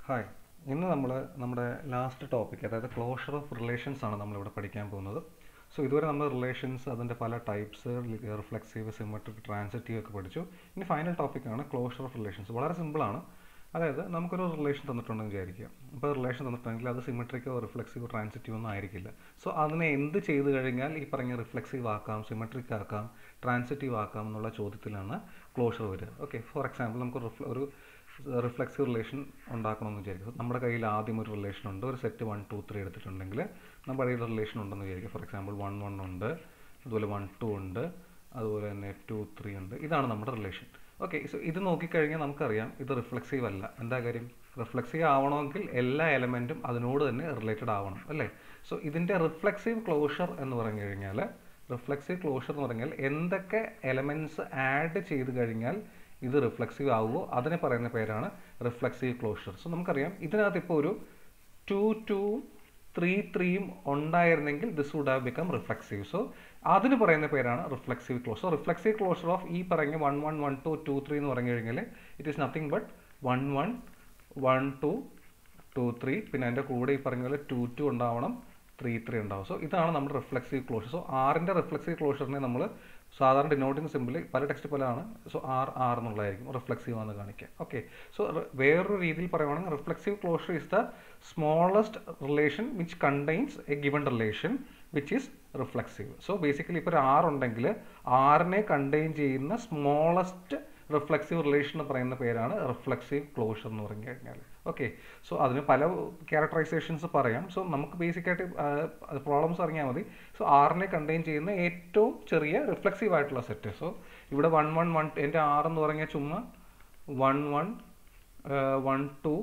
hi ഇന്ന് നമ്മൾ നമ്മുടെ ലാസ്റ്റ് ടോപ്പിക് അതായത് ക്ലോഷർ ഓഫ് റിലേഷൻസ് ആണ് നമ്മളിവിടെ പഠിക്കാൻ പോകുന്നത് സോ ഇതുവരെ നമ്മൾ റിലേഷൻസ് അതിൻ്റെ പല ടൈപ്സ് റിഫ്ലെക്സീവ് സിമെട്രിക് ട്രാൻസിറ്റീവ് ഒക്കെ പഠിച്ചു ഇനി ഫൈനൽ ടോപ്പിക്കാണ് ക്ലോഷർ ഓഫ് റിലേഷൻസ് വളരെ സിമ്പിളാണ് അതായത് നമുക്കൊരു റിലേഷൻ തന്നിട്ടുണ്ടെന്ന് വിചാരിക്കുക അപ്പോൾ റിലേഷൻ തന്നിട്ടുണ്ടെങ്കിൽ അത് സിമെട്രിക്കോ റിഫ്ലെക്സീവോ ട്രാൻസിറ്റീവോ ഒന്നും ആയിരിക്കില്ല സോ അതിനെ എന്ത് ചെയ്തു കഴിഞ്ഞാൽ ഈ പറഞ്ഞ റിഫ്ലെക്സീവ് ആക്കാം സിമെട്രിക് ആക്കാം ട്രാൻസിറ്റീവ് ആക്കാം എന്നുള്ള ചോദ്യത്തിലാണ് ക്ലോഷർ വരിക ഓക്കെ ഫോർ എക്സാമ്പിൾ നമുക്ക് റിഫ്ല- ഒരു റിഫ്ലെക്സീവ് റിലേഷൻ ഉണ്ടാക്കണമെന്ന് വിചാരിക്കും നമ്മുടെ കയ്യിൽ ആദ്യം ഒരു റിലേഷൻ ഉണ്ട് ഒരു സെറ്റ് വൺ ടു ത്രീ എടുത്തിട്ടുണ്ടെങ്കിൽ നമ്മുടെ കയ്യിൽ റിലേഷൻ ഉണ്ടെന്ന് വിചാരിക്കും ഫോർ എക്സാമ്പിൾ വൺ വൺ ഉണ്ട് അതുപോലെ വൺ ടു ഉണ്ട് അതുപോലെ തന്നെ ടു ത്രീ ഉണ്ട് ഇതാണ് നമ്മുടെ റിലേഷൻ ഓക്കെ സോ ഇത് നോക്കിക്കഴിഞ്ഞാൽ നമുക്കറിയാം ഇത് റിഫ്ലെക്സീവ് അല്ല എന്താ കാര്യം റിഫ്ലെക്സീവ് ആവണമെങ്കിൽ എല്ലാ എലമെൻറ്റും അതിനോട് തന്നെ റിലേറ്റഡ് ആവണം അല്ലേ സോ ഇതിൻ്റെ റിഫ്ലെക്സീവ് ക്ലോഷർ എന്ന് പറഞ്ഞു കഴിഞ്ഞാൽ റിഫ്ലെക്സീവ് ക്ലോഷർ എന്ന് പറഞ്ഞാൽ എന്തൊക്കെ എലമെൻറ്റ്സ് ആഡ് ചെയ്ത് കഴിഞ്ഞാൽ ഇത് റിഫ്ലെക്സീവ് ആവുമോ അതിനെ പറയുന്ന പേരാണ് റിഫ്ലെക്സീവ് ക്ലോഷർ സോ നമുക്കറിയാം ഇതിനകത്ത് ഇപ്പോൾ ഒരു ടു ടു ത്രീ ത്രീയും ഉണ്ടായിരുന്നെങ്കിൽ this would have become reflexive so അതിന് പറയുന്ന പേരാണ് reflexive closure so reflexive closure of ഈ പറഞ്ഞ one one one two two three എന്ന് പറഞ്ഞു കഴിഞ്ഞാൽ it is nothing but one one one two two three പിന്നെ അതിൻ്റെ കൂടെ ഈ പറഞ്ഞ പോലെ ടു ടു ഉണ്ടാവണം ത്രീ ത്രീ ഉണ്ടാവും സോ ഇതാണ് നമ്മുടെ റിഫ്ലെക്സീവ് ക്ലോഷർ സോ ആറിൻ്റെ റിഫ്ലെക്സീവ് ക്ലോഷറിനെ നമ്മൾ സാധാരണ ഡിനോട്ടിങ് സിമ്പിൾ പല ടെക്സ്റ്റ് പലതാണ് സോ ആർ ആർ എന്നുള്ളതായിരിക്കും റിഫ്ലെക്സീവ് ആണെന്ന് കാണിക്കുക ഓക്കെ സോ വേറൊരു രീതിയിൽ പറയുവാണെങ്കിൽ reflexive closure is the smallest relation which contains a given relation which is reflexive so basically ഇപ്പോൾ ഒരു ആർ ഉണ്ടെങ്കിൽ ആറിനെ കണ്ടെയ്ൻ ചെയ്യുന്ന സ്മോളസ്റ്റ് റിഫ്ലെക്സീവ് റിലേഷൻ എന്ന് പറയുന്ന പേരാണ് റിഫ്ലെക്സീവ് ക്ലോഷർ എന്ന് പറഞ്ഞു കഴിഞ്ഞാൽ ഓക്കെ സോ അതിന് പല ക്യാരക്ടറൈസേഷൻസ് പറയാം സോ നമുക്ക് ബേസിക്കായിട്ട് പ്രോബ്ലംസ് അറിഞ്ഞാൽ മതി സോ ആറിനെ കണ്ടെയ്ൻ ചെയ്യുന്ന ഏറ്റവും ചെറിയ റിഫ്ലെക്സീവ് ആയിട്ടുള്ള സെറ്റ് സോ ഇവിടെ വൺ വൺ വൺ എൻ്റെ ആർ എന്ന് പറഞ്ഞാൽ ചുമ്മാ one one one two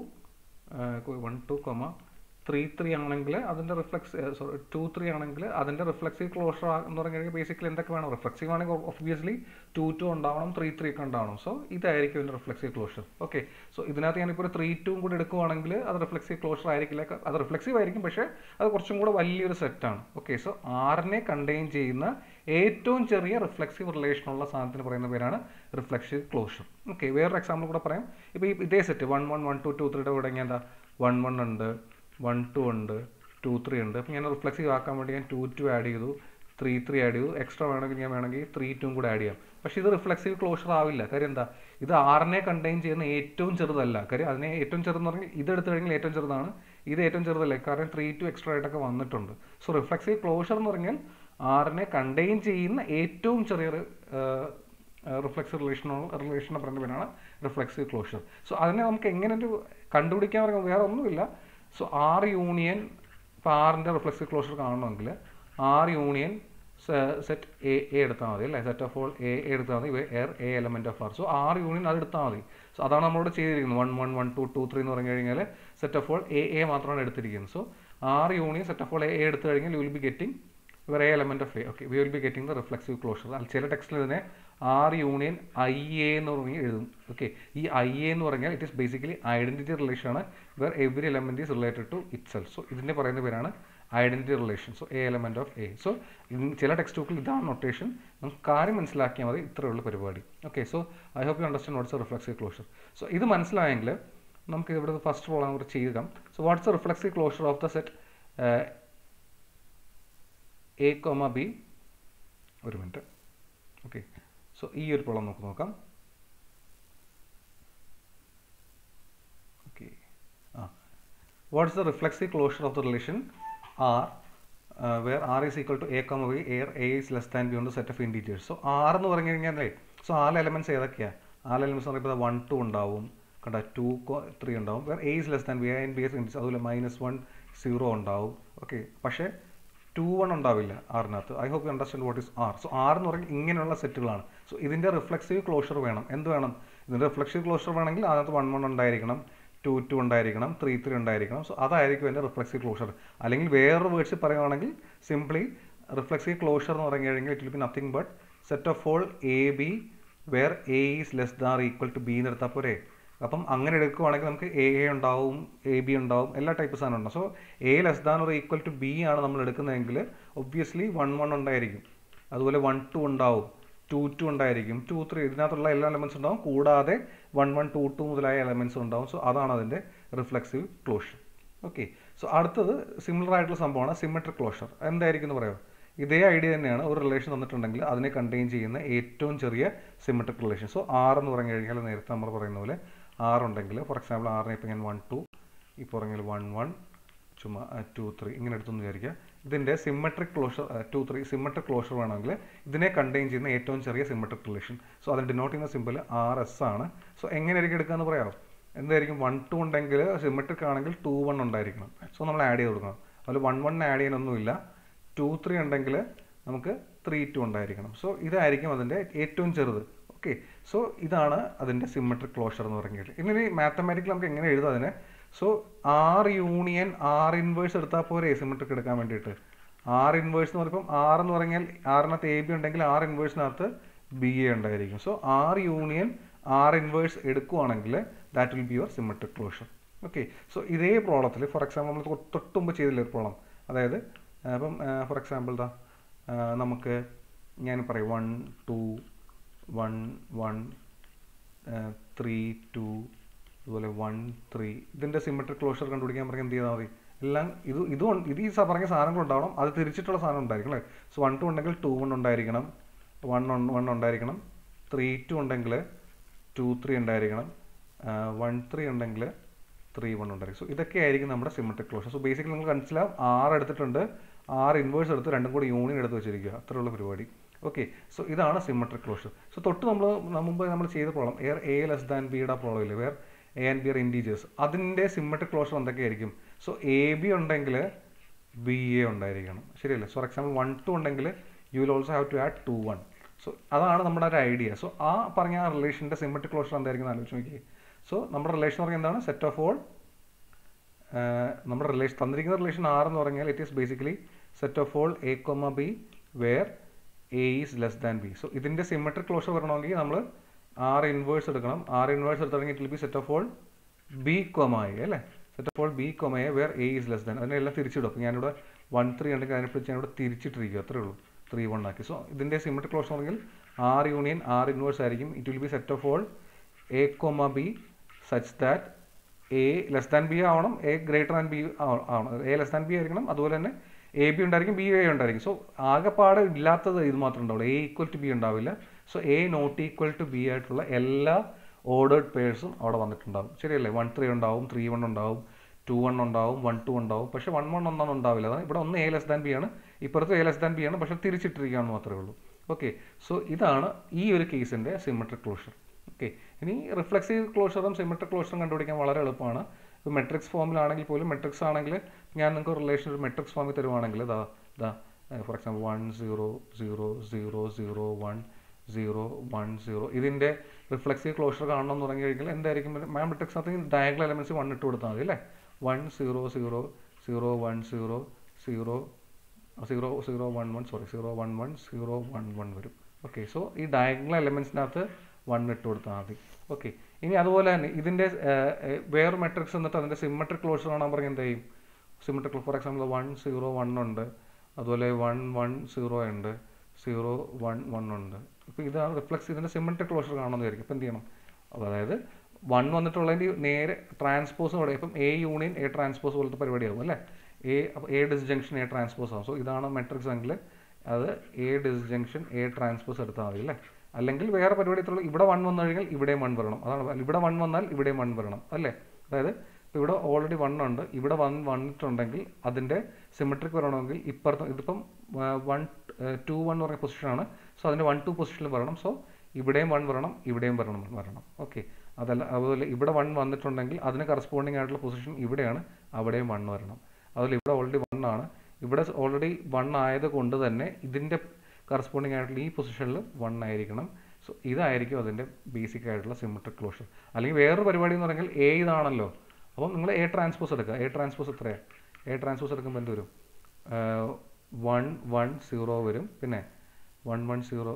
one two comma three three ആണെങ്കിൽ അതിൻ്റെ റിഫ്ലെക്സ് സോറി ടു ത്രീ ആണെങ്കിൽ അതിൻ്റെ റിഫ്ലെക്സീവ് ക്ലോഷർ എന്ന് പറഞ്ഞു കഴിഞ്ഞാൽ ബേസിക്കലി എന്തൊക്കെ വേണം റിഫ്ലെക്സീവ് ആണെങ്കിൽ ഒബ്വിയസ്ലി ടു ടു ഉണ്ടാവണം ത്രീ ത്രീ ഒക്കെ ഉണ്ടാവണം സോ ഇതായിരിക്കും ഇതിൻ്റെ റിഫ്ലെക്സീവ് ക്ലോഷർ ഓക്കെ സോ ഇതിനകത്ത് ഞാനിപ്പോൾ ഒരു ത്രീ ടൂം കൂടി എടുക്കുവാണെങ്കിൽ അത് റിഫ്ലെക്സീവ് ക്ലോഷർ ആയിരിക്കില്ല അത് റിഫ്ലെക്സീവ് ആയിരിക്കും പക്ഷേ അത് കുറച്ചും കൂടെ വലിയൊരു സെറ്റാണ് ഓക്കെ സോ ആറിനെ കണ്ടെയ്ൻ ചെയ്യുന്ന ഏറ്റവും ചെറിയ റിഫ്ലെക്സീവ് റിലേഷൻ ഉള്ള സാധനത്തിന് പറയുന്ന പേരാണ് റിഫ്ലെക്സീവ് ക്ലോഷർ ഓക്കെ വേറൊരു എക്സാമ്പിൾ കൂടെ പറയാം ഇപ്പോൾ ഈ ഇതേ set one one one two two ത്രീയുടെ കൂടെ ഞാൻ എന്താ വൺ വൺ ഉണ്ട് വൺ ടു ഉണ്ട് ടു ത്രീ ഉണ്ട് അപ്പോൾ ഞാൻ റിഫ്ലെക്സീവ് ആക്കാൻ വേണ്ടി ഞാൻ ടു ടു ആഡ് ചെയ്തു ത്രീ ത്രീ ആഡ് ചെയ്തു എക്സ്ട്രാ വേണമെങ്കിൽ ഞാൻ വേണമെങ്കിൽ ത്രീ ടൂം കൂടെ ആഡ് ചെയ്യാം പക്ഷേ ഇത് റിഫ്ലെക്സീവ് ക്ലോഷർ ആവില്ല കാര്യം എന്താ ഇത് ആറിനെ കണ്ടെയ്ൻ ചെയ്യുന്ന ഏറ്റവും ചെറുതല്ല കാര്യം അതിനെ ഏറ്റവും ചെറുതെന്ന് പറഞ്ഞാൽ ഇത് എടുത്തു കഴിഞ്ഞാൽ ഏറ്റവും ചെറുതാണ് ഇത് ഏറ്റവും ചെറുതല്ലേ കാരണം ത്രീ ടു എക്സ്ട്രാ ആയിട്ടൊക്കെ വന്നിട്ടുണ്ട് സോ റിഫ്ലെക്സീവ് ക്ലോഷർ എന്ന് പറഞ്ഞാൽ ആറിനെ കണ്ടെയ്ൻ ചെയ്യുന്ന ഏറ്റവും ചെറിയൊരു റിഫ്ലെക്സീവ് റിലേഷൻ റിലേഷൻ പറയുന്ന പേരാണ് റിഫ്ലെക്സീവ് ക്ലോഷർ സോ അതിനെ നമുക്ക് എങ്ങനെ ഒരു കണ്ടുപിടിക്കാൻ പറയുമ്പോൾ വേറെ ഒന്നുമില്ല സോ ആർ യൂണിയൻ ഇപ്പോൾ ആറിൻ്റെ റിഫ്ലെക്സീവ് ക്ലോഷർ കാണണമെങ്കിൽ R union set A A എടുത്താൽ മതി അല്ലേ സെറ്റ് ഓഫ് ഓൾ എ എടുത്താൽ മതി where A element of R so R union അത് എടുത്താൽ മതി സോ അതാണ് നമ്മളോട് ചെയ്തിരിക്കുന്നത് one one one two two three എന്ന് പറഞ്ഞു കഴിഞ്ഞാൽ set of all A A മാത്രമാണ് എടുത്തിരിക്കുന്നത് so R union set of all A A എടുത്തു കഴിഞ്ഞാൽ you will be getting every A element of A okay we will be getting the reflexive closure ചില ടെക്സ്റ്റിൽ ഇതിനെ ആർ യൂണിയൻ ഐ എ എന്ന് പറഞ്ഞ് എഴുതും ഓക്കെ ഈ ഐ എ എന്ന് പറഞ്ഞാൽ it is basically identity relation ആണ് where every element is related to itself so ഇതിൻ്റെ പറയുന്ന പേരാണ് identity relation so A element of A so ചില ടെക്സ്റ്റ് ബുക്കിൽ ഇതാണ് നൊട്ടേഷൻ നമുക്ക് കാര്യം മനസ്സിലാക്കിയാൽ മതി ഇത്രയുള്ള പരിപാടി okay so I hope you understand what's a reflexive closure so ഇത് മനസ്സിലായെങ്കിൽ നമുക്ക് ഇവിടെ ഫസ്റ്റ് പ്രോബ്ലം കൂടെ ചെയ്യുക so what's a reflexive closure of the set A comma B ഒരു മിനിറ്റ് ഓക്കെ സോ ഈ ഒരു പ്രോബ്ലം നമുക്ക് നോക്കാം okay ah what's the reflexive closure of the relation R where R is equal to A comma B where A is less than B on the set of integers so R എന്ന് പറഞ്ഞു കഴിഞ്ഞാൽ so ആറ് elements ഏതൊക്കെയാണ് ആറ് elements എന്ന് പറയുമ്പോൾ one two ഉണ്ടാവും കണ്ട ടു ത്രീ ഉണ്ടാവും where a is less than b and b is integers അതുപോലെ മൈനസ് വൺ സീറോ ഉണ്ടാവും ഓക്കെ പക്ഷേ ടു വൺ ഉണ്ടാവില്ല ആറിനകത്ത് I hope you understand what is R so R എന്ന് പറഞ്ഞാൽ ഇങ്ങനെയുള്ള സെറ്റുകളാണ് സോ ഇതിൻ്റെ റിഫ്ലെക്സീവ് ക്ലോഷർ വേണം എന്ത് വേണം ഇതിൻ്റെ റിഫ്ലെക്സീവ് ക്ലോഷർ വേണമെങ്കിൽ അതിനകത്ത് വൺ വൺ ഉണ്ടായിരിക്കണം ടു ടു ഉണ്ടായിരിക്കണം ത്രീ ത്രീ ഉണ്ടായിരിക്കണം സോ അതായിരിക്കും എൻ്റെ റിഫ്ലെക്സീവ് ക്ലോഷർ അല്ലെങ്കിൽ വേറൊരു വേർഡ്സ് പറയുകയാണെങ്കിൽ സിംപ്ലി റിഫ്ലെക്സീവ് ക്ലോഷർ എന്ന് പറഞ്ഞു കഴിഞ്ഞാൽ it will be nothing but set of all a b where a is less than equal to b എന്ന് എടുത്താൽ പോരെ അപ്പം അങ്ങനെ എടുക്കുവാണെങ്കിൽ നമുക്ക് എ എ ഉണ്ടാവും എ ബി ഉണ്ടാവും എല്ലാ ടൈപ്പ് സാധനം ഉണ്ടാവും സോ എ ലെസ് ദാൻ ഒരു ഈക്വൽ ടു ബി ആണ് നമ്മൾ എടുക്കുന്നതെങ്കിൽ ഒബ്വിയസ്ലി വൺ വൺ ഉണ്ടായിരിക്കും അതുപോലെ വൺ ടു ഉണ്ടാവും ടു ടു ഉണ്ടായിരിക്കും ടു ത്രീ ഇതിനകത്തുള്ള എല്ലാ എലമെൻറ്റ്സ് ഉണ്ടാവും കൂടാതെ വൺ വൺ ടു ടു മുതലായ എലമെൻറ്റ്സ് ഉണ്ടാവും സോ അതാണ് അതിൻ്റെ റിഫ്ലെക്സീവ് ക്ലോഷർ ഓക്കെ സോ അടുത്തത് സിമിലർ ആയിട്ടുള്ള സംഭവമാണ് സിമെട്രിക് ക്ലോഷർ എന്തായിരിക്കും എന്ന് പറയാമോ ഇതേ ഐഡിയ തന്നെയാണ് ഒരു റിലേഷൻ തന്നിട്ടുണ്ടെങ്കിൽ അതിനെ കണ്ടെയ്ൻ ചെയ്യുന്ന ഏറ്റവും ചെറിയ സിമെട്രിക് റിലേഷൻ സോ ആർ എന്ന് പറഞ്ഞു കഴിഞ്ഞാൽ നേരത്തെ നമ്മൾ പറയുന്ന പോലെ ആർ ഉണ്ടെങ്കിൽ ഫോർ എക്സാമ്പിൾ ആറിനെ ഇപ്പം ഞാൻ വൺ ടു ഈ പറഞ്ഞാൽ വൺ വൺ ചുമ്മാ ടു ത്രീ ഇങ്ങനെ എടുത്തെന്ന് വിചാരിക്കുക ഇതിൻ്റെ symmetric closure two three symmetric closure വേണമെങ്കിൽ ഇതിനെ കണ്ടെയ്ൻ ചെയ്യുന്ന ഏറ്റവും ചെറിയ സിമെട്രിക് റിലേഷൻ സോ അത് ഡിനോട്ട് ചെയ്യുന്ന സിമ്പിൾ ആർ എസ് ആണ് സോ എങ്ങനെയായിരിക്കും എടുക്കുക എന്ന് പറയാമോ എന്തായിരിക്കും വൺ ടു ഉണ്ടെങ്കിൽ സിമെട്രിക് ആണെങ്കിൽ ടു വൺ ഉണ്ടായിരിക്കണം സോ നമ്മൾ ആഡ് ചെയ്ത് കൊടുക്കണം അതിൽ വൺ വൺ ആഡ് ചെയ്യാനൊന്നുമില്ല ടു ത്രീ ഉണ്ടെങ്കിൽ നമുക്ക് ത്രീ ടു ഉണ്ടായിരിക്കണം സോ ഇതായിരിക്കും അതിൻ്റെ ഏറ്റവും ചെറുത് ഓക്കെ സോ ഇതാണ് അതിൻ്റെ സിമെട്രിക് ക്ലോഷർ എന്ന് പറഞ്ഞിട്ട് ഇനി മാത്തമാറ്റിക്കൽ നമുക്ക് എങ്ങനെ എഴുതാം അതിനെ so R union R inverse എടുത്താൽ പോരെ സിമെട്രിക് എടുക്കാൻ വേണ്ടിയിട്ട് ആർ ഇൻവേഴ്സ് എന്ന് പറയുമ്പോൾ ആർ എന്ന് പറഞ്ഞാൽ ആറിനകത്ത് എ ബി ഉണ്ടെങ്കിൽ ആർ ഇൻവേഴ്സിനകത്ത് ബി എ ഉണ്ടായിരിക്കും so R union R inverse എടുക്കുവാണെങ്കിൽ that will be your symmetric closure okay so ഇതേ പ്രോബ്ലത്തിൽ ഫോർ എക്സാമ്പിൾ നമ്മൾ തൊട്ട് മുമ്പ് ചെയ്തില്ല ഒരു പ്രോബ്ലം അതായത് അപ്പം ഫോർ എക്സാമ്പിൾ ദാ നമുക്ക് ഞാൻ പറയും one two one one three two അതുപോലെ വൺ ത്രീ ഇതിൻ്റെ സിമെട്രിക് ക്ലോഷർ കണ്ടുപിടിക്കാൻ പറഞ്ഞാൽ എന്ത് ചെയ്താൽ മതി എല്ലാം ഇത് ഇത് ഇത് ഈ പറഞ്ഞ സാധനങ്ങൾ ഉണ്ടാവണം അത് തിരിച്ചിട്ടുള്ള സാധനം ഉണ്ടായിരിക്കും അല്ലേ സോ വൺ ടു ഉണ്ടെങ്കിൽ ടു വൺ ഉണ്ടായിരിക്കണം വൺ വൺ ഉണ്ടായിരിക്കണം ത്രീ ടു ഉണ്ടെങ്കിൽ ടു ത്രീ ഉണ്ടായിരിക്കണം വൺ ത്രീ ഉണ്ടെങ്കിൽ ത്രീ വൺ ഉണ്ടായിരിക്കും സോ ഇതൊക്കെ ആയിരിക്കും നമ്മുടെ സിമെട്രിക് ക്ലോഷർ സോ ബേസിക്കലി നിങ്ങൾക്ക് മനസ്സിലാവും ആറ് എടുത്തിട്ടുണ്ട് ആറ് ഇൻവേഴ്സ് എടുത്ത് രണ്ടും കൂടി യൂണിയൻ എടുത്ത് വെച്ചിരിക്കുക അത്രയുള്ള പരിപാടി ഓക്കെ സോ ഇതാണ് സിമെട്രിക് ക്ലോഷർ സോ തൊട്ട് നമ്മൾ മുമ്പ് നമ്മൾ ചെയ്ത problem R a less than ബിയുടെ പ്രോബ്ലം ഇല്ലേ where a and b are integers അതിൻ്റെ സിമെട്രിക് ക്ലോഷർ എന്തൊക്കെയായിരിക്കും സോ എ ബി ഉണ്ടെങ്കിൽ ബി എ ഉണ്ടായിരിക്കണം ശരിയല്ലേ ഫോർ എക്സാമ്പിൾ വൺ ടു ഉണ്ടെങ്കിൽ you will also have to add two one so അതാണ് നമ്മുടെ ഒരു ഐഡിയ സോ ആ പറഞ്ഞ ആ റിലേഷൻ്റെ സിമെട്രിക് ക്ലോഷർ എന്തായിരിക്കും ആലോചിച്ച് നോക്കിയേ സോ നമ്മുടെ റിലേഷൻ എന്ന് പറഞ്ഞാൽ എന്താണ് സെറ്റ് ഓഫ് ഓൾ നമ്മുടെ റിലേഷൻ തന്നിരിക്കുന്ന റിലേഷൻ ആർ എന്ന് പറഞ്ഞാൽ it is basically set of all a comma b where a is less than b so ഇതിൻ്റെ സിമെട്രിക് ക്ലോഷർ വരണമെങ്കിൽ നമ്മൾ ആർ ഇൻവേഴ്സ് എടുക്കണം ആർ ഇൻവേഴ്സ് എടുത്തിട്ടുണ്ടെങ്കിൽ it will be set of all b കൊമായി അല്ലേ set of all b കൊമയെ where a is less than അതിനെല്ലാം തിരിച്ചിടും അപ്പോൾ ഞാനിവിടെ വൺ ത്രീ ഉണ്ടെങ്കിൽ അതിനെപ്പറ്റി ഞാനിവിടെ തിരിച്ചിട്ടിരിക്കുക അത്രേ ഉള്ളൂ ത്രീ വൺ ആക്കി സോ ഇതിൻ്റെ സിമെട്രിക് ക്ലോഷർ ആണെങ്കിൽ ആർ യൂണിയൻ ആർ ഇൻവേഴ്സ് ആയിരിക്കും it will be set of all a comma b such that a less than b ആവണം എ ഗ്രേറ്റർ ദാൻ ബി ആവണം എ ലെസ് ദാൻ ബി ആയിരിക്കണം അതുപോലെ തന്നെ a b ഉണ്ടായിരിക്കും b a ഉണ്ടായിരിക്കും so ആകെപ്പാട് ഇല്ലാത്തത് ഇത് മാത്രമേ ഉണ്ടാവുള്ളൂ എ ഈക്വൽ ടു ബി ഉണ്ടാവില്ല so a not equal to b ആയിട്ടുള്ള എല്ലാ ഓർഡേർഡ് പേഴ്സും അവിടെ വന്നിട്ടുണ്ടാവും ശരിയല്ലേ വൺ ത്രീ ഉണ്ടാവും ത്രീ വൺ ഉണ്ടാവും ടു വൺ ഉണ്ടാവും വൺ ടു ഉണ്ടാവും പക്ഷെ വൺ വൺ ഒന്നും ഉണ്ടാവില്ല അതാണ് ഇവിടെ ഒന്ന് എ ലെസ് ദാൻ ബി ആണ് ഇപ്പുറത്ത് എ ലെസ് ദാൻ ബി ആണ് പക്ഷെ തിരിച്ചിട്ടിരിക്കുകയാണെന്ന് മാത്രമേ ഉള്ളൂ ഓക്കെ സോ ഇതാണ് ഈ ഒരു കേസിൻ്റെ സിമെട്രിക് ക്ലോഷർ ഓക്കെ ഇനി റിഫ്ലെക്സീവ് ക്ലോഷറും സിമെട്രിക് ക്ലോഷറും കണ്ടുപിടിക്കാൻ വളരെ എളുപ്പമാണ് ഇപ്പോൾ മെട്രിക്സ് ഫോമിലാണെങ്കിൽ പോലും മെട്രിക്സ് ആണെങ്കിൽ ഞാൻ നിങ്ങൾക്ക് റിലേഷൻ ഒരു മെട്രിക്സ് ഫോമിൽ തരുവാണെങ്കിൽ ദാ ദാ for example one zero zero zero zero one zero one zero ഇതിൻ്റെ റിഫ്ലെക്സീവ് ക്ലോഷർ കാണണം എന്ന് പറഞ്ഞു കഴിഞ്ഞാൽ എന്തായിരിക്കും മാം മെട്രിക്സിനകത്ത് ഡയഗണൽ എലമെൻറ്റ്സ് വൺ ഇട്ട് കൊടുത്താൽ മതി അല്ലേ one zero zero zero one zero zero zero zero one one sorry zero one one zero one one വരും ഓക്കെ സോ ഈ ഡയഗണൽ എലമെൻറ്റ്സിനകത്ത് വൺ ഇട്ട് കൊടുത്താൽ മതി ഓക്കെ ഇനി അതുപോലെ തന്നെ ഇതിൻ്റെ വേറെ മെട്രിക്സ് എന്നിട്ട് അതിൻ്റെ സിമെട്രിക് ക്ലോഷർ കാണാൻ പറഞ്ഞാൽ എന്ത് ചെയ്യും symmetric for example one zero one ഉണ്ട് അതുപോലെ വൺ വൺ സീറോ ഉണ്ട് സീറോ വൺ വൺ ഉണ്ട് ഇപ്പോൾ ഇതാണ് റിഫ്ലക്സ് ഇതിൻ്റെ സിമെട്രിക് ക്ലോഷർ കാണുമെന്ന് വിചാരിക്കും ഇപ്പോൾ എന്ത് ചെയ്യണം അതായത് വൺ വന്നിട്ടുള്ളതിൻ്റെ നേരെ ട്രാൻസ്പോസ് കൂടെ ഇപ്പം എ യൂണിയൻ എ ട്രാൻസ്പോസ് പോലത്തെ പരിപാടിയാവും അല്ലേ A A disjunction A transpose ആവും സോ ഇതാണ് മെട്രിക്സ് എങ്കിൽ അത് എ ഡിസ്ജങ്ഷൻ എ ട്രാൻസ്പോസ് എടുത്താൽ മതി അല്ലേ അല്ലെങ്കിൽ വേറെ പരിപാടി ഇത്ര ഇവിടെ വൺ വന്നു കഴിഞ്ഞാൽ ഇവിടെയും വൺ വരണം അതാണ് ഇവിടെ വൺ വന്നാൽ ഇവിടെയും വൺ വരണം അല്ലേ അതായത് ഇപ്പോൾ ഇവിടെ ഓൾറെഡി വൺ ഉണ്ട് ഇവിടെ വൺ വന്നിട്ടുണ്ടെങ്കിൽ അതിൻ്റെ സിമെട്രിക് വരണമെങ്കിൽ ഇപ്പുറത്ത് ഇതിപ്പം വൺ ടു വൺ എന്ന് പറഞ്ഞ പൊസിഷനാണ് സോ അതിൻ്റെ വൺ ടു പൊസിഷനിൽ വരണം സോ ഇവിടെയും വൺ വരണം ഇവിടെയും വരണം വരണം ഓക്കെ അതല്ല അതുപോലെ ഇവിടെ വൺ വന്നിട്ടുണ്ടെങ്കിൽ അതിന് കറസ്പോണ്ടിങ് ആയിട്ടുള്ള പൊസിഷൻ ഇവിടെയാണ് അവിടെയും വൺ വരണം അതുപോലെ ഇവിടെ ഓൾറെഡി വൺ ആണ് ഇവിടെ ഓൾറെഡി വൺ ആയത് കൊണ്ട് തന്നെ ഇതിൻ്റെ കറസ്പോണ്ടിങ് ആയിട്ടുള്ള ഈ പൊസിഷനിൽ വൺ ആയിരിക്കണം സോ ഇതായിരിക്കും അതിൻ്റെ ബേസിക് ആയിട്ടുള്ള സിമെട്രിക് ക്ലോഷർ അല്ലെങ്കിൽ വേറൊരു പരിപാടി എന്ന് പറഞ്ഞാൽ എ ഇതാണല്ലോ അപ്പം നിങ്ങൾ എ ട്രാൻസ്പോസ് എടുക്കുക എ ട്രാൻസ്പോസ് എത്രയാണ് എ ട്രാൻസ്പോസ് എടുക്കുമ്പോൾ എന്ത് വരും വൺ വൺ സീറോ വരും പിന്നെ one one zero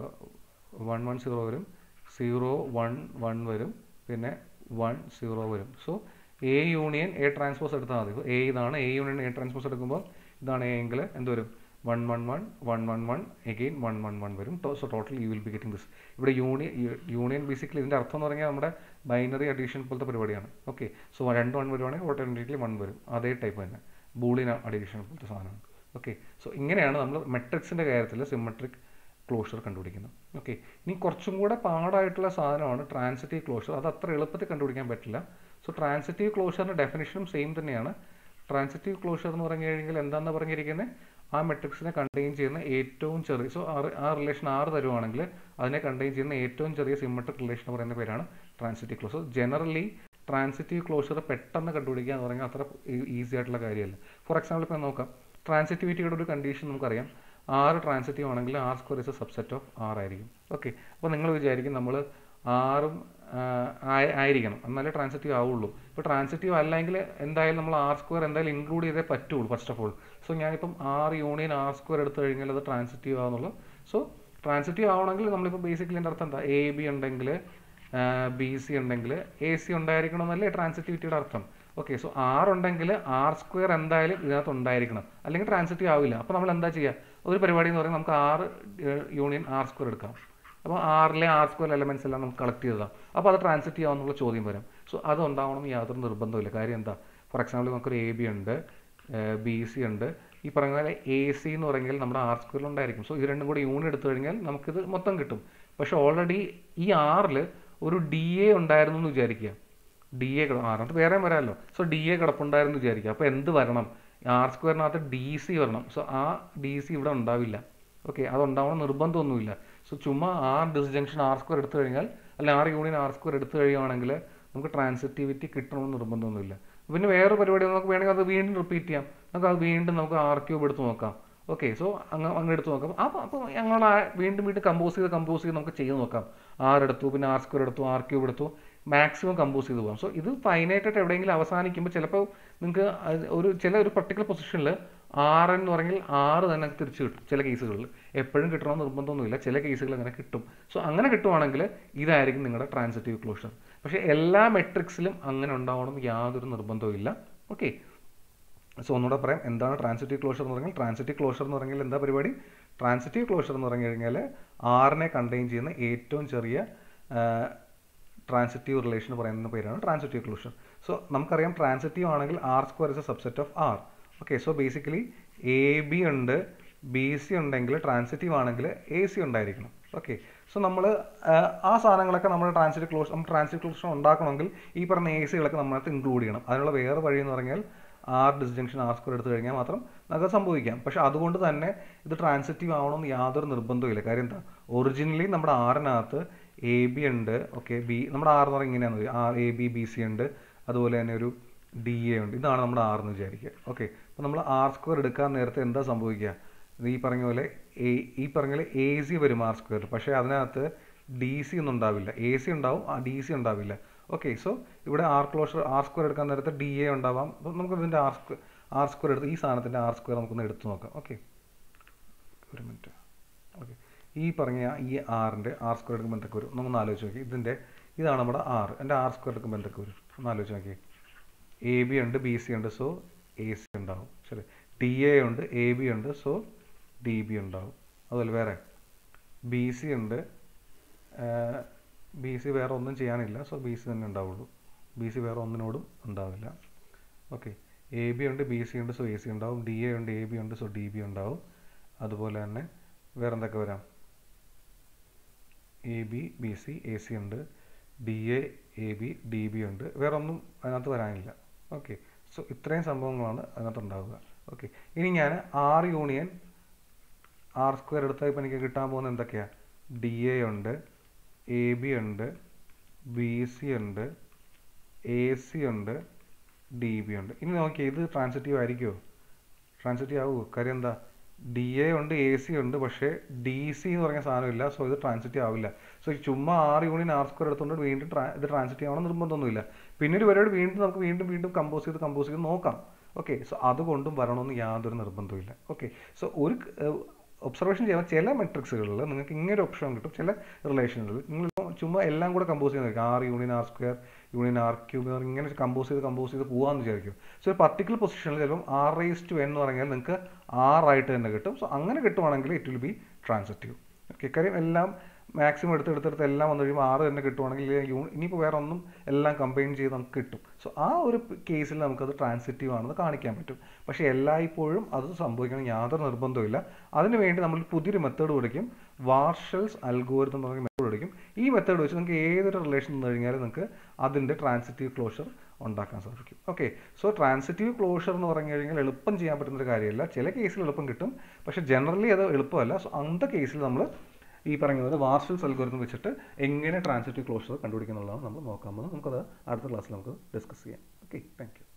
one one zero വരും സീറോ വൺ വൺ വരും പിന്നെ വൺ സീറോ വരും so A union A transpose എടുത്താൽ മതി എ ഇതാണ് എ യൂണിയൻ എ ട്രാൻസ്പോസ് എടുക്കുമ്പോൾ ഇതാണ് എ എങ്കിൽ എന്ത് വരും one one one one one one again one one one വരും so total you will be getting this ഇവിടെ യൂണിയൻ യൂണിയൻ ബേസിക്കലി ഇതിൻ്റെ അർത്ഥം എന്ന് പറഞ്ഞാൽ നമ്മുടെ ബൈനറി അഡീഷൻ പോലത്തെ പരിപാടിയാണ് ഓക്കെ സോ രണ്ട് വൺ വരുവാണെങ്കിൽ ഓട്ടോമാറ്റിക്കലി വൺ വരും അതേ ടൈപ്പ് തന്നെ ബൂളിയൻ അഡീഷൻ പോലത്തെ സാധനമാണ് ഓക്കെ സോ ഇങ്ങനെയാണ് നമ്മൾ മെട്രിക്സിൻ്റെ കാര്യത്തിൽ സിമെട്രിക് ക്ലോഷർ കണ്ടുപിടിക്കുന്നത് ഓക്കെ ഇനി കുറച്ചും കൂടെ പാടായിട്ടുള്ള സാധനമാണ് ട്രാൻസിറ്റീവ് ക്ലോഷർ അത് അത്ര എളുപ്പത്തിൽ കണ്ടുപിടിക്കാൻ പറ്റില്ല സോ ട്രാൻസിറ്റീവ് ക്ലോഷറിൻ്റെ ഡെഫിനേഷനും സെയിം തന്നെയാണ് ട്രാൻസിറ്റീവ് ക്ലോഷർ എന്ന് പറഞ്ഞു കഴിഞ്ഞാൽ എന്താണെന്ന് പറഞ്ഞിരിക്കുന്നത് ആ മെട്രിക്സിനെ കണ്ടെയ്ൻ ചെയ്യുന്ന ഏറ്റവും ചെറിയ സോ ആ റിലേഷൻ ആറ് തരുവാണെങ്കിൽ അതിനെ കണ്ടെയ്ൻ ചെയ്യുന്ന ഏറ്റവും ചെറിയ സിമെട്രിക് റിലേഷൻ എന്ന് പറയുന്ന പേരാണ് transitive closure generally transitive closure പെട്ടെന്ന് കണ്ടുപിടിക്കുക എന്ന് പറഞ്ഞാൽ അത്ര ഈസി ആയിട്ടുള്ള കാര്യമല്ല ഫോർ എക്സാമ്പിൾ ഇപ്പോൾ നോക്കാം ട്രാൻസിറ്റിവിറ്റിയുടെ ഒരു കണ്ടീഷൻ നമുക്കറിയാം ആറ് ട്രാൻസിറ്റീവ് ആണെങ്കിൽ R square is a subset of R ആയിരിക്കും ഓക്കെ അപ്പോൾ നിങ്ങൾ വിചാരിക്കും നമ്മൾ ആറും ആയിരിക്കണം എന്നാലേ ട്രാൻസിറ്റീവ് ആവുള്ളൂ ഇപ്പോൾ ട്രാൻസിറ്റീവ് അല്ലെങ്കിൽ എന്തായാലും നമ്മൾ ആർ സ്ക്വയർ എന്തായാലും ഇൻക്ലൂഡ് ചെയ്തേ പറ്റുള്ളൂ ഫസ്റ്റ് ഓഫ് ഓൾ സോ ഞാനിപ്പം ആർ യൂണിയൻ ആർ സ്ക്വയർ എടുത്തു കഴിഞ്ഞാൽ അത് ട്രാൻസിറ്റീവ് ആവുന്നുള്ളൂ സോ ട്രാൻസിറ്റീവ് ആവണമെങ്കിൽ നമ്മളിപ്പോൾ ബേസിക്കലി എൻ്റെ അർത്ഥം എന്താ എ ബി ഉണ്ടെങ്കിൽ ബി സി ഉണ്ടെങ്കിൽ എ സി ഉണ്ടായിരിക്കണം എന്നല്ലേ ട്രാൻസിറ്റിവിറ്റിയുടെ അർത്ഥം ഓക്കെ സോ ആർ ഉണ്ടെങ്കിൽ ആർ സ്ക്വയർ എന്തായാലും ഇതിനകത്ത് ഉണ്ടായിരിക്കണം അല്ലെങ്കിൽ ട്രാൻസിറ്റീവ് ആവില്ല അപ്പോൾ നമ്മൾ എന്താ ചെയ്യുക ഒരു പരിപാടി എന്ന് പറയുന്നത് നമുക്ക് ആറ് യൂണിയൻ ആർ സ്ക്വയർ എടുക്കാം അപ്പോൾ ആറിലെ ആർ സ്ക്വയർ എലമെൻറ്റ്സ് എല്ലാം നമുക്ക് കളക്ട് ചെയ്തതാണ് അപ്പോൾ അത് ട്രാൻസിറ്റീവ് ആവുന്നുള്ള ചോദ്യം വരും സോ അത് ഉണ്ടാവണം യാതൊരു നിർബന്ധമില്ല കാര്യം എന്താ ഫോർ എക്സാമ്പിൾ നമുക്കൊരു എ ബി ഉണ്ട് ബി സി ഉണ്ട് ഈ പറഞ്ഞ പോലെ എ സി എന്ന് പറഞ്ഞാൽ നമ്മുടെ ആർ സ്ക്വയറിൽ ഉണ്ടായിരിക്കും സോ ഇത് രണ്ടും കൂടി യൂണിറ്റ് എടുത്തു കഴിഞ്ഞാൽ നമുക്കിത് മൊത്തം കിട്ടും പക്ഷേ ഓൾറെഡി ഈ ആറിൽ ഒരു ഡി എ ഉണ്ടായിരുന്നു എന്ന് വിചാരിക്കുക ഡി എ ആറിനകത്ത് വേറെ വരാമല്ലോ സോ ഡി എ കിടപ്പുണ്ടായിരുന്നു വിചാരിക്കുക അപ്പോൾ എന്ത് വരണം ആർ സ്ക്വയറിനകത്ത് ഡി സി വരണം സോ ആ ഡി സി ഇവിടെ ഉണ്ടാവില്ല ഓക്കെ അതുണ്ടാവണം നിർബന്ധമൊന്നുമില്ല സോ ചുമ്മാ ആർ ഡിസ്ജങ്ഷൻ ആർ സ്ക്വയർ എടുത്തു കഴിഞ്ഞാൽ അല്ല ആർ യൂണിയൻ ആർ സ്ക്വയർ എടുത്തു കഴിയുവാണെങ്കിൽ നമുക്ക് ട്രാൻസിറ്റിവിറ്റി കിട്ടണമെന്ന് നിർബന്ധമൊന്നുമില്ല പിന്നെ വേറെ പരിപാടി നമുക്ക് വേണമെങ്കിൽ അത് വീണ്ടും റിപ്പീറ്റ് ചെയ്യാം നമുക്ക് അത് വീണ്ടും നമുക്ക് ആർ ക്യൂബ് എടുത്ത് നോക്കാം ഓക്കെ സോ അങ്ങ് അങ്ങനെ എടുത്ത് നോക്കാം അപ്പോൾ അപ്പോൾ ഞങ്ങൾ വീണ്ടും വീണ്ടും കമ്പോസ് ചെയ്ത് കമ്പോസ് ചെയ്ത് നമുക്ക് ചെയ്ത് നോക്കാം ആർ എടുത്തു പിന്നെ ആർ സ്ക്വയർ എടുത്തു ആർ ക്യൂബ് എടുത്തു മാക്സിമം കമ്പോസ് ചെയ്ത് പോകാം സോ ഇത് ഫൈനൈറ്റായിട്ട് എവിടെയെങ്കിലും അവസാനിക്കുമ്പോൾ ചിലപ്പോൾ നിങ്ങൾക്ക് ഒരു ചില ഒരു പർട്ടിക്കുലർ പൊസിഷനിൽ ആർ എന്ന് പറഞ്ഞാൽ ആറ് തന്നെ തിരിച്ച് കിട്ടും ചില കേസുകളിൽ എപ്പോഴും കിട്ടണമെന്ന് നിർബന്ധമൊന്നുമില്ല ചില കേസുകൾ അങ്ങനെ കിട്ടും സോ അങ്ങനെ കിട്ടുവാണെങ്കിൽ ഇതായിരിക്കും നിങ്ങളുടെ ട്രാൻസിറ്റീവ് ക്ലോഷർ പക്ഷേ എല്ലാ മെട്രിക്സിലും അങ്ങനെ ഉണ്ടാവണം യാതൊരു നിർബന്ധവും ഇല്ല ഓക്കെ സോ ഒന്നുകൂടെ പറയാം എന്താണ് ട്രാൻസിറ്റീവ് ക്ലോഷർ എന്ന് പറഞ്ഞാൽ ട്രാൻസിറ്റീവ് ക്ലോഷർ എന്ന് പറഞ്ഞാൽ എന്താ പരിപാടി ട്രാൻസിറ്റീവ് ക്ലോഷർ എന്ന് പറഞ്ഞു കഴിഞ്ഞാൽ ആറിനെ കണ്ടെയ്ൻ ചെയ്യുന്ന ഏറ്റവും ചെറിയ ട്രാൻസിറ്റീവ് റിലേഷൻ പറയുന്ന പേരാണ് ട്രാൻസിറ്റീവ് ക്ലോഷർ സോ നമുക്കറിയാം ട്രാൻസിറ്റീവ് ആണെങ്കിൽ R square is a subset of R okay so basically a b ഉണ്ട് ബി സി ഉണ്ടെങ്കിൽ ട്രാൻസിറ്റീവ് ആണെങ്കിൽ എ സി ഉണ്ടായിരിക്കണം ഓക്കെ സോ നമ്മൾ ആ സാധനങ്ങളൊക്കെ നമ്മൾ ട്രാൻസിറ്റീവ് ക്ലോഷർ നമ്മൾ ട്രാൻസിറ്റീവ് ക്ലോഷർ ഉണ്ടാക്കണമെങ്കിൽ ഈ പറഞ്ഞ എ സികളൊക്കെ നമ്മളകത്ത് ഇൻക്ലൂഡ് ചെയ്യണം അതിനുള്ള വേറെ വഴി എന്ന് പറഞ്ഞാൽ ആർ ഡിസ്ജങ്ഷൻ ആർ സ്ക്വയർ എടുത്തു കഴിഞ്ഞാൽ മാത്രം നമുക്ക് സംഭവിക്കാം പക്ഷെ അതുകൊണ്ട് തന്നെ ഇത് ട്രാൻസിറ്റീവ് ആവണമെന്ന് യാതൊരു നിർബന്ധമില്ല കാര്യം എന്താ ഒറിജിനലി നമ്മുടെ ആറിനകത്ത് എ ബി ഉണ്ട് ഓക്കെ ബി നമ്മുടെ ആർ എന്ന് പറഞ്ഞാൽ ഇങ്ങനെയാണ് R a b b c ഉണ്ട് അതുപോലെ തന്നെ ഒരു ഡി എ ഉണ്ട് ഇതാണ് നമ്മുടെ ആർ എന്ന് വിചാരിക്കുക ഓക്കെ അപ്പോൾ നമ്മൾ ആർ സ്ക്വയർ എടുക്കാൻ നേരത്തെ എന്താ സംഭവിക്കുക ഈ പറഞ്ഞ പോലെ എ ഈ പറഞ്ഞ പോലെ എ സി വരും ആർ സ്ക്വയർ പക്ഷേ അതിനകത്ത് ഡി സി ഒന്നും ഉണ്ടാവില്ല എ സി ഉണ്ടാവും ആ ഡി സി ഉണ്ടാവില്ല ഓക്കെ സോ ഇവിടെ ആർ ക്ലോഷർ ആർ സ്ക്വയർ എടുക്കാൻ നേരത്തെ ഡി എ ഉണ്ടാവാം അപ്പോൾ നമുക്ക് ഇതിൻ്റെ ആർ സ്ക്വയർ ആർ സ്ക്വയർ എടുത്ത് ഈ സാധനത്തിൻ്റെ ആർ സ്ക്വയർ നമുക്കൊന്ന് എടുത്ത് നോക്കാം ഓക്കെ ഒരു മിനിറ്റ് ഓക്കെ ഈ പറഞ്ഞ ഈ ആറിൻ്റെ ആർ സ്ക്വയർ എടുക്കുമ്പോൾ എന്തൊക്കെ വരും നമുക്കൊന്ന് ആലോചിച്ച് നോക്കി ഇതിൻ്റെ ഇതാണ് നമ്മുടെ ആർ എൻ്റെ ആർ സ്ക്വയർ എടുക്കുമ്പോൾ എന്തൊക്കെ വരും ഒന്ന് ആലോചിച്ച് നോക്കി എ ബി ഉണ്ട് ബി സി ഉണ്ട് സോ എ സി ഉണ്ടാവും ശരി ടി എ ഉണ്ട് എ ബി ഉണ്ട് സോ ഡി ബി ഉണ്ടാവും അതുപോലെ വേറെ ബി സി ഉണ്ട് ബി സി വേറെ ഒന്നും ചെയ്യാനില്ല സോ ബി സി തന്നെ ഉണ്ടാവുള്ളൂ ബി സി വേറെ ഒന്നിനോടും ഉണ്ടാവില്ല ഓക്കെ എ ബി ഉണ്ട് ബി സി ഉണ്ട് സോ എ സി ഉണ്ടാവും ഡി എ ഉണ്ട് എ ബി ഉണ്ട് സോ ഡി ബി ഉണ്ടാവും അതുപോലെ തന്നെ വേറെ എന്തൊക്കെ വരാം a b b c a c ഉണ്ട് d a a b d b ഉണ്ട് വേറെ ഒന്നും അതിനകത്ത് വരാനില്ല ഓക്കെ സോ ഇത്രയും സംഭവങ്ങളാണ് അതിനകത്ത് ഉണ്ടാവുക ഓക്കെ ഇനി ഞാൻ ആർ യൂണിയൻ ആർ സ്ക്വയർ എടുത്താൽ ഇപ്പോൾ എനിക്ക് കിട്ടാൻ പോകുന്നത് എന്തൊക്കെയാണ് ഡി എ ഉണ്ട് എ ബി ഉണ്ട് ബി സി ഉണ്ട് എ സി ഉണ്ട് ഡി ബി ഉണ്ട് ഇനി നോക്കിയാൽ ഇത് ട്രാൻസിറ്റീവ് ആയിരിക്കുമോ ട്രാൻസിറ്റീവ് ആവുമോ കാര്യം എന്താ ഡി എ ഉണ്ട് എ സി ഉണ്ട് പക്ഷേ ഡി സി എന്ന് പറഞ്ഞ സാധനമില്ല സോ ഇത് ട്രാൻസിറ്റീവ് ആവില്ല സോ ചുമ്മാ ആർ യൂണിയൻ ആർ സ്ക്വയർ എടുത്തുകൊണ്ട് വീണ്ടും ഇത് ട്രാൻസിറ്റീവ് ആവണം നിർബന്ധമൊന്നുമില്ല പിന്നെ ഒരു പരിപാടി വീണ്ടും നമുക്ക് വീണ്ടും വീണ്ടും കമ്പോസ് ചെയ്ത് കമ്പോസ് ചെയ്ത് നോക്കാം ഓക്കെ സോ അതുകൊണ്ടും വരണമെന്ന് യാതൊരു നിർബന്ധമില്ല ഓക്കെ സോ ഒരു ഒബ്സർവേഷൻ ചെയ്യുമ്പോൾ ചില മെട്രിക്സുകളിൽ നിങ്ങൾക്ക് ഇങ്ങനെ ഒരു ഓപ്ഷൻ കിട്ടും ചില റിലേഷനുകളിൽ നിങ്ങൾ ചുമ്മാ എല്ലാം കൂടെ കമ്പോസ് ചെയ്യാൻ നോക്കുക R union R square union R cube ഇങ്ങനെ കമ്പോസ് ചെയ്ത് കമ്പോസ് ചെയ്ത് പോകാമെന്ന് വിചാരിക്കും സോ ഒരു പർട്ടിക്കുലർ പൊസിഷനിൽ ചിലപ്പം ആർ റേസ് ടു എൻ എന്ന് പറഞ്ഞാൽ നിങ്ങൾക്ക് ആറായിട്ട് തന്നെ കിട്ടും സോ അങ്ങനെ കിട്ടുവാണെങ്കിൽ it will be transitive okay കാര്യം എല്ലാം മാക്സിമം എടുത്ത് എടുത്തെടുത്ത് എല്ലാം വന്നു കഴിയുമ്പോൾ ആറ് തന്നെ കിട്ടുവാണെങ്കിൽ യൂ ഇനിയിപ്പോൾ വേറെ ഒന്നും എല്ലാം കമ്പൈൻ ചെയ്ത് നമുക്ക് കിട്ടും സോ ആ ഒരു കേസിൽ നമുക്കത് ട്രാൻസിറ്റീവ് ആണെന്ന് കാണിക്കാൻ പറ്റും പക്ഷേ എല്ലായ്പ്പോഴും അത് സംഭവിക്കണം യാതൊരു നിർബന്ധമില്ല അതിനുവേണ്ടി നമ്മൾ പുതിയൊരു മെത്തേഡ് പഠിക്കും വാർഷൽസ് അൽഗോരിതം എന്ന് പറഞ്ഞ മെത്തേഡ് പഠിക്കും ഈ മെത്തേഡ് വെച്ച് നിങ്ങൾക്ക് ഏതൊരു റിലേഷൻ നിന്ന് കഴിഞ്ഞാൽ നിങ്ങൾക്ക് അതിൻ്റെ ട്രാൻസിറ്റീവ് ക്ലോഷർ ഉണ്ടാക്കാൻ സാധിക്കും ഓക്കെ സോ ട്രാൻസിറ്റീവ് ക്ലോഷർ എന്ന് പറഞ്ഞു കഴിഞ്ഞാൽ എളുപ്പം ചെയ്യാൻ പറ്റുന്ന ഒരു കാര്യമല്ല ചില കേസിൽ എളുപ്പം കിട്ടും പക്ഷേ ജനറലി അത് എളുപ്പമല്ല സോ അങ്ങനത്തെ കേസിൽ നമ്മൾ ഈ പറഞ്ഞ പോലെ വാർഷൽസ് അൽഗോരിതം വെച്ചിട്ട് എങ്ങനെ ട്രാൻസിറ്റീവ് ക്ലോഷർ കണ്ടുപിടിക്കുന്നുള്ളതാണ് നമ്മൾ നോക്കാൻ പോകുന്നത് നമുക്കത് അടുത്ത ക്ലാസ്സിൽ നമുക്ക് ഡിസ്കസ് ചെയ്യാം ഓക്കെ താങ്ക് യു